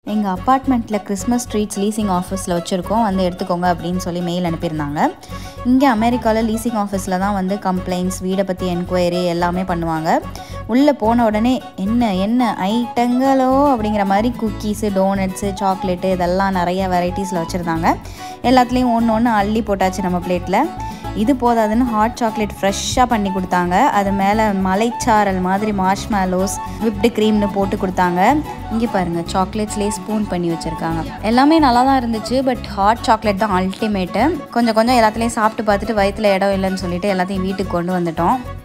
எங்கள் அப்பார்ட்மெண்ட்டில் Christmas treats leasing ஆஃபீஸில் வச்சுருக்கோம் வந்து எடுத்துக்கோங்க அப்படின்னு சொல்லி மெயில் அனுப்பியிருந்தாங்க இங்கே அமெரிக்காவில் லீசிங் ஆஃபீஸில் தான் வந்து கம்ப்ளைண்ட்ஸ் வீடை பற்றி என்கொயரி எல்லாமே பண்ணுவாங்க உள்ளே போன உடனே என்ன என்ன ஐட்டங்களோ அப்படிங்கிற மாதிரி குக்கீஸு டோனட்ஸு சாக்லேட்டு இதெல்லாம் நிறைய வெரைட்டிஸில் வச்சுருந்தாங்க எல்லாத்துலேயும் ஒன்று ஒன்று அள்ளி போட்டாச்சு நம்ம பிளேட்டில் இது போதாதுன்னு ஹாட் சாக்லேட் ஃப்ரெஷ்ஷாக பண்ணி கொடுத்தாங்க அது மேலே மலைச்சாரல் மாதிரி மார்ஷ்மேலோஸ் விப்டு க்ரீம்னு போட்டு கொடுத்தாங்க இங்கே பாருங்கள் சாக்லேட்ஸ்லேயே ஸ்பூன் பண்ணி வச்சுருக்காங்க எல்லாமே நல்லா தான் இருந்துச்சு பட் ஹாட் சாக்லேட் தான் அல்டிமேட்டு கொஞ்சம் கொஞ்சம் எல்லாத்துலேயும் சாப்பிட்டு பார்த்துட்டு வயிற்றில் இடம் இல்லைன்னு சொல்லிட்டு எல்லாத்தையும் வீட்டுக்கு கொண்டு வந்துட்டோம்